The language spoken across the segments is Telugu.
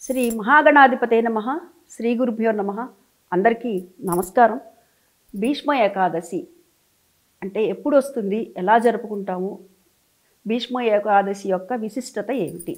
శ్రీ మహాగణాధిపతే నమ శ్రీ గురుభ్యో నమ అందరికీ నమస్కారం భీష్మ ఏకాదశి అంటే ఎప్పుడు వస్తుంది ఎలా జరుపుకుంటాము భీష్మ ఏకాదశి యొక్క విశిష్టత ఏమిటి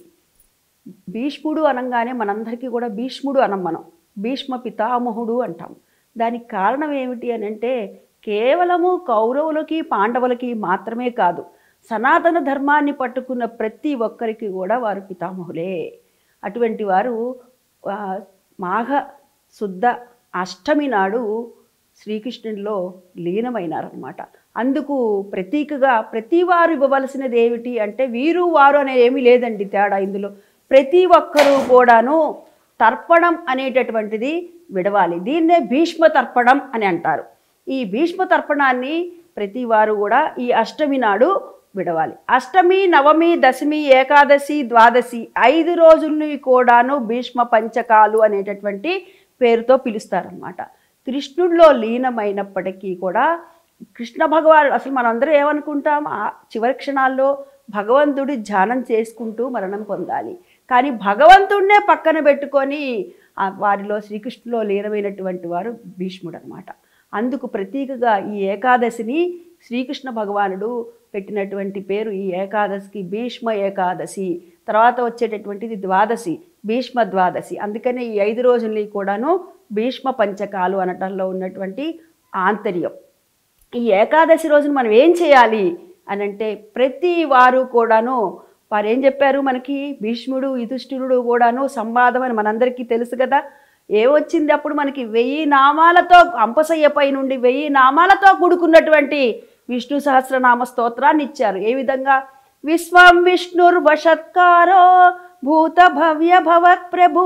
భీష్ముడు అనగానే మనందరికీ కూడా భీష్ముడు అనం మనం భీష్మ పితామహుడు అంటాం దానికి కారణం ఏమిటి అని అంటే కేవలము కౌరవులకి పాండవులకి మాత్రమే కాదు సనాతన ధర్మాన్ని పట్టుకున్న ప్రతి ఒక్కరికి కూడా వారు పితామహులే అటువంటి వారు ఆ, మాఘ శుద్ధ అష్టమి నాడు శ్రీకృష్ణుడిలో లీనమైనారనమాట అందుకు ప్రతీకగా ప్రతి వారు ఇవ్వవలసినది ఏమిటి అంటే వీరు వారు అనేది ఏమీ లేదండి తేడా ఇందులో ప్రతి ఒక్కరూ కూడాను తర్పణం అనేటటువంటిది విడవాలి దీన్నే భీష్మ తర్పణం అని అంటారు ఈ భీష్మ తర్పణాన్ని ప్రతి వారు కూడా ఈ అష్టమి నాడు విడవాలి అష్టమి నవమి దశమి ఏకాదశి ద్వాదశి ఐదు రోజుల్ని కూడాను భీష్మ పంచకాలు అనేటటువంటి పేరుతో పిలుస్తారనమాట కృష్ణుడిలో లీనమైనప్పటికీ కూడా కృష్ణ భగవానుడు అసలు మనందరం ఏమనుకుంటాం ఆ చివరి క్షణాల్లో భగవంతుడి ధ్యానం చేసుకుంటూ మరణం పొందాలి కానీ భగవంతుడినే పక్కన పెట్టుకొని ఆ వారిలో శ్రీకృష్ణులో లీనమైనటువంటి వారు భీష్ముడు అనమాట అందుకు ప్రతీకగా ఈ ఏకాదశిని శ్రీకృష్ణ భగవానుడు పెట్టినటువంటి పేరు ఈ ఏకాదశికి భీష్మ ఏకాదశి తర్వాత వచ్చేటటువంటిది ద్వాదశి భీష్మ ద్వాదశి అందుకనే ఈ ఐదు రోజుల్ని కూడాను భీష్మ పంచకాలు అనటంలో ఉన్నటువంటి ఆంతర్యం ఈ ఏకాదశి రోజున మనం ఏం చేయాలి అని అంటే ప్రతి వారు కూడాను వారు ఏం చెప్పారు మనకి భీష్ముడు యుధిష్ఠిరుడు కూడాను సంవాదం అని మనందరికీ తెలుసు కదా ఏమొచ్చింది అప్పుడు మనకి వెయ్యి నామాలతో అంపసయ్యపై నుండి వెయ్యి నామాలతో కూడుకున్నటువంటి విష్ణు సహస్రనామ స్తోత్రాన్ని ఇచ్చారు ఏ విధంగా విశ్వం విష్ణుర్వషత్కారో భూత భవ్య భవత్ ప్రభు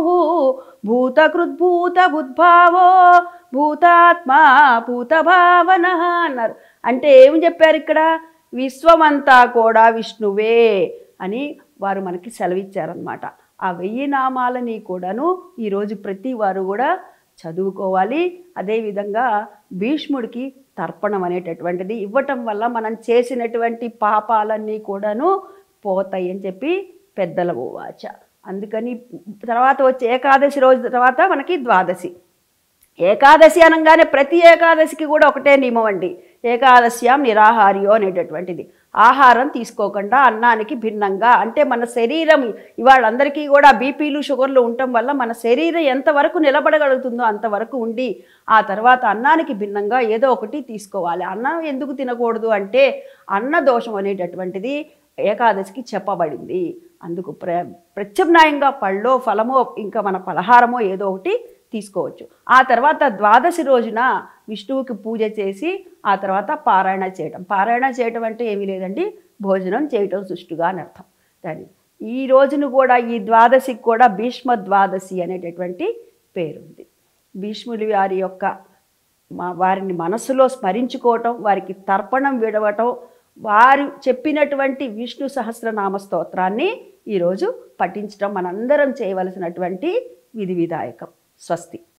భూతకృద్భూత బుద్భావో భూతాత్మా భూత భావన అన్నారు అంటే ఏమి చెప్పారు ఇక్కడ విశ్వమంతా కూడా విష్ణువే అని వారు మనకి సెలవిచ్చారనమాట ఆ వెయ్యి నామాలని కూడాను ఈరోజు ప్రతి వారు కూడా చదువుకోవాలి అదేవిధంగా భీష్ముడికి తర్పణం అనేటటువంటిది ఇవ్వటం వల్ల మనం చేసినటువంటి పాపాలన్నీ కూడాను పోతాయి అని చెప్పి పెద్దల వాచ అందుకని తర్వాత వచ్చే ఏకాదశి రోజు తర్వాత మనకి ద్వాదశి ఏకాదశి అనగానే ప్రతి ఏకాదశికి కూడా ఒకటే నియమం అండి ఏకాదశ్యాం నిరాహార్యో అనేటటువంటిది ఆహారం తీసుకోకుండా అన్నానికి భిన్నంగా అంటే మన శరీరం ఇవాళ అందరికీ కూడా బీపీలు షుగర్లు ఉండటం వల్ల మన శరీరం ఎంతవరకు నిలబడగలుగుతుందో అంతవరకు ఉండి ఆ తర్వాత అన్నానికి భిన్నంగా ఏదో ఒకటి తీసుకోవాలి అన్నం ఎందుకు తినకూడదు అంటే అన్న దోషం అనేటటువంటిది ఏకాదశికి చెప్పబడింది అందుకు ప్ర ప్రత్యామ్నాయంగా పళ్ళో ఫలమో ఇంకా మన పలహారమో ఏదో ఒకటి తీసుకోవచ్చు ఆ తర్వాత ద్వాదశి రోజున విష్ణువుకి పూజ చేసి ఆ తర్వాత పారాయణ చేయటం పారాయణ చేయటం అంటే ఏమీ లేదండి భోజనం చేయటం సుష్టుగా అని అర్థం దాని ఈ రోజును కూడా ఈ ద్వాదశికి కూడా భీష్మ ద్వాదశి అనేటటువంటి పేరుంది భీష్ముడి వారి యొక్క మా వారిని మనసులో స్మరించుకోవటం వారికి తర్పణం విడవటం వారు చెప్పినటువంటి విష్ణు సహస్రనామ స్తోత్రాన్ని ఈరోజు పఠించడం మనందరం చేయవలసినటువంటి విధి విధాయకం స్వస్తి